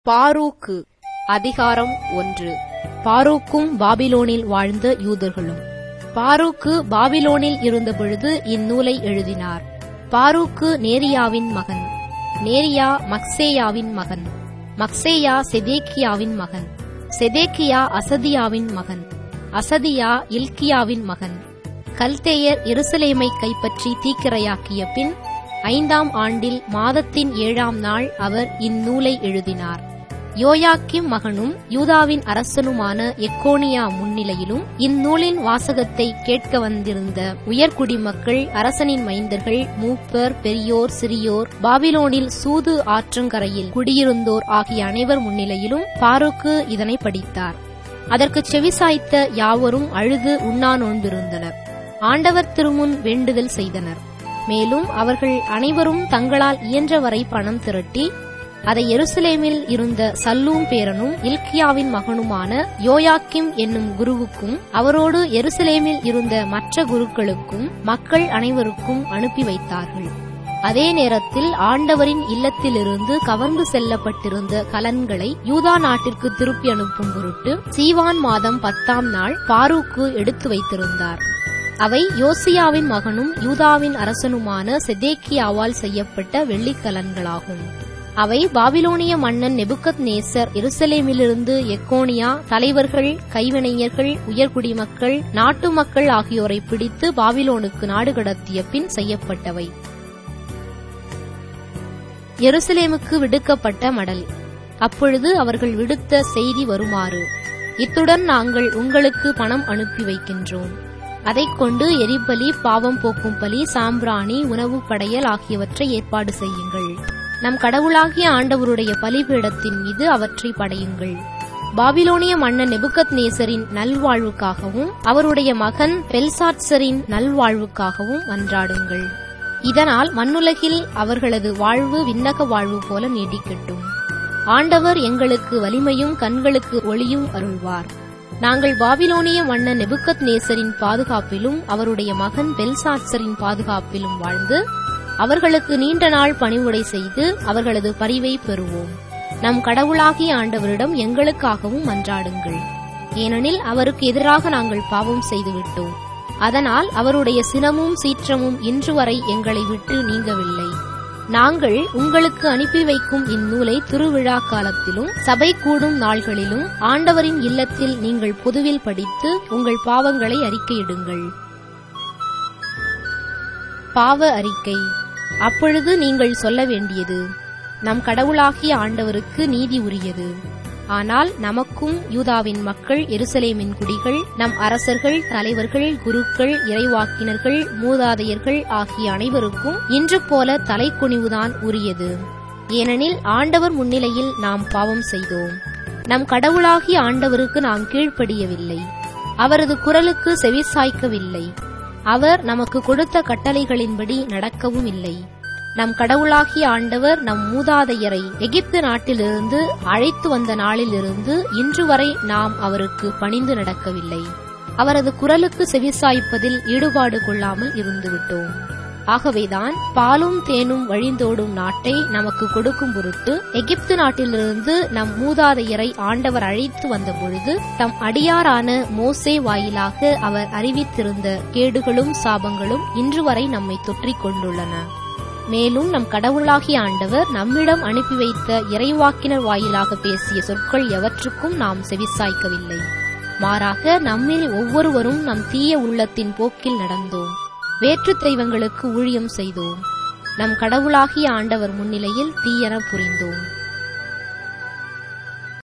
பாரூக்கு அதிகாரம் ஒன்று பாரூக்கும் பாபிலோனில் வாழ்ந்த யூதர்களும் பாரூக்கு பாபிலோனில் இருந்தபொழுது இந்நூலை எழுதினார் பாரூக்கு நேரியாவின் மகன் நேரியா மக்சேயாவின் மகன் மக்சேயா செதேக்கியாவின் மகன் செதேக்கியா அசதியாவின் மகன் அசதியா இல்கியாவின் மகன் கல்தேயர் எருசலேமை கைப்பற்றி தீக்கிரையாக்கிய பின் ஐந்தாம் ஆண்டில் மாதத்தின் ஏழாம் நாள் அவர் இந்நூலை எழுதினார் யோயாக்கிம் மகனும் யூதாவின் அரசனுமான எக்கோனியா முன்னிலையிலும் இந்நூலின் வாசகத்தை கேட்க வந்திருந்த உயர்குடிமக்கள் அரசனின் மைந்தர்கள் மூப்பர் பெரியோர் சிறியோர் பாபிலோனில் சூது ஆற்றங்கரையில் குடியிருந்தோர் ஆகிய அனைவர் முன்னிலையிலும் பாருக்கு இதனை படித்தார் அதற்கு செவிசாய்த்த யாவரும் அழுது உண்ணா நோன்பிருந்தனர் ஆண்டவர் திருமுன் வேண்டுதல் செய்தனர் மேலும் அவர்கள் அனைவரும் தங்களால் இயன்றவரை பணம் திரட்டி அதை எருசலேமில் இருந்த சல்லூம் பேரனும் இல்கியாவின் மகனுமான யோயாக்கிம் என்னும் குருவுக்கும் அவரோடு எருசலேமில் இருந்த மற்ற குருக்களுக்கும் மக்கள் அனைவருக்கும் அனுப்பி வைத்தார்கள் அதே நேரத்தில் ஆண்டவரின் இல்லத்திலிருந்து கவர்ந்து செல்லப்பட்டிருந்த கலன்களை யூதா நாட்டிற்கு திருப்பி அனுப்பும் பொருட்டு சீவான் மாதம் பத்தாம் நாள் பாரூக்கு எடுத்து வைத்திருந்தார் அவை யோசியாவின் மகனும் யூதாவின் அரசனுமான செதேக்கியாவால் செய்யப்பட்ட வெள்ளிக்கலன்களாகும் அவை பாபிலோனிய மன்னன் நெபுக்கத் நேசர் எருசலேமிலிருந்து எக்கோனியா தலைவர்கள் கைவினைஞர்கள் உயர்குடிமக்கள் நாட்டு மக்கள் ஆகியோரை பிடித்து பாபிலோனுக்கு நாடு கடத்திய பின் செய்யப்பட்டவை எருசலேமுக்கு விடுக்கப்பட்ட மடல் அப்பொழுது அவர்கள் விடுத்த செய்தி வருமாறு இத்துடன் நாங்கள் உங்களுக்கு பணம் அனுப்பி வைக்கின்றோம் அதைக் கொண்டு எரிபலி பாவம் போக்கும் பலி சாம்பிராணி உணவு படையல் ஆகியவற்றை ஏற்பாடு செய்யுங்கள் நம் கடவுளாகிய ஆண்டவருடைய பலிபீடத்தின் மீது அவற்றை படையுங்கள் பாபிலோனிய மன்னன் நெபுகத் நேசரின் நல்வாழ்வுக்காகவும் அவருடைய மகன் பெல்சாட்சரின் நல்வாழ்வுக்காகவும் மன்றாடுங்கள் இதனால் மண்ணுலகில் அவர்களது வாழ்வு விண்ணக வாழ்வு போல நீடிக்கட்டும் ஆண்டவர் எங்களுக்கு வலிமையும் கண்களுக்கு ஒளியும் அருள்வார் நாங்கள் பாபிலோனிய மன்னன் நெபுக்கத் நேசரின் பாதுகாப்பிலும் அவருடைய மகன் பெல்சாட்சரின் பாதுகாப்பிலும் வாழ்ந்து அவர்களுக்கு நீண்ட நாள் பணிவுடை செய்து அவர்களது பரிவை பெறுவோம் நம் கடவுளாகிய ஆண்டவரிடம் எங்களுக்காகவும் மன்றாடுங்கள் ஏனெனில் அவருக்கு எதிராக நாங்கள் பாவம் செய்துவிட்டோம் அதனால் அவருடைய சினமும் சீற்றமும் இன்று வரை எங்களை விட்டு நீங்கவில்லை நாங்கள் உங்களுக்கு அனுப்பி வைக்கும் இந்நூலை திருவிழா காலத்திலும் சபை கூடும் நாள்களிலும் ஆண்டவரின் இல்லத்தில் நீங்கள் பொதுவில் படித்து உங்கள் பாவங்களை அறிக்கையிடுங்கள் பாவ அறிக்கை அப்பொழுது நீங்கள் சொல்ல வேண்டியது நம் கடவுளாகிய ஆண்டவருக்கு நீதி உரியது ஆனால் நமக்கும் யூதாவின் மக்கள் எருசலேமின் குடிகள் நம் அரசர்கள் தலைவர்கள் குருக்கள் இறைவாக்கினர்கள் மூதாதையர்கள் ஆகிய அனைவருக்கும் இன்று போல தலைக்குனிவுதான் உரியது ஏனெனில் ஆண்டவர் முன்னிலையில் நாம் பாவம் செய்தோம் நம் கடவுளாகிய ஆண்டவருக்கு நாம் கீழ்ப்படியவில்லை அவரது குரலுக்கு செவிசாய்க்கவில்லை அவர் நமக்கு கொடுத்த கட்டளைகளின்படி நடக்கவும் இல்லை நம் கடவுளாகிய ஆண்டவர் நம் மூதாதையரை எகிப்து நாட்டிலிருந்து அழைத்து வந்த நாளிலிருந்து இன்று வரை நாம் அவருக்கு பணிந்து நடக்கவில்லை அவரது குரலுக்கு செவிசாய்ப்பதில் ஈடுபாடு கொள்ளாமல் இருந்துவிட்டோம் ஆகவேதான் பாலும் தேனும் வழிந்தோடும் நாட்டை நமக்கு கொடுக்கும் பொருட்டு எகிப்து நாட்டிலிருந்து நம் மூதாதையரை ஆண்டவர் அழைத்து வந்த பொழுது தம் அடியாரான மோசே வாயிலாக அவர் அறிவித்திருந்த கேடுகளும் சாபங்களும் இன்று வரை நம்மை தொற்றிக் கொண்டுள்ளன மேலும் நம் கடவுளாகிய ஆண்டவர் நம்மிடம் அனுப்பி வைத்த இறைவாக்கினர் வாயிலாக பேசிய சொற்கள் எவற்றுக்கும் நாம் செவிசாய்க்கவில்லை மாறாக நம்மில் ஒவ்வொருவரும் நம் தீய உள்ளத்தின் போக்கில் நடந்தோம் வேற்றுத் தெய்வங்களுக்கு ஊழியம் செய்தோம் நம் கடவுளாகிய ஆண்டவர் முன்னிலையில் தீயன புரிந்தோம்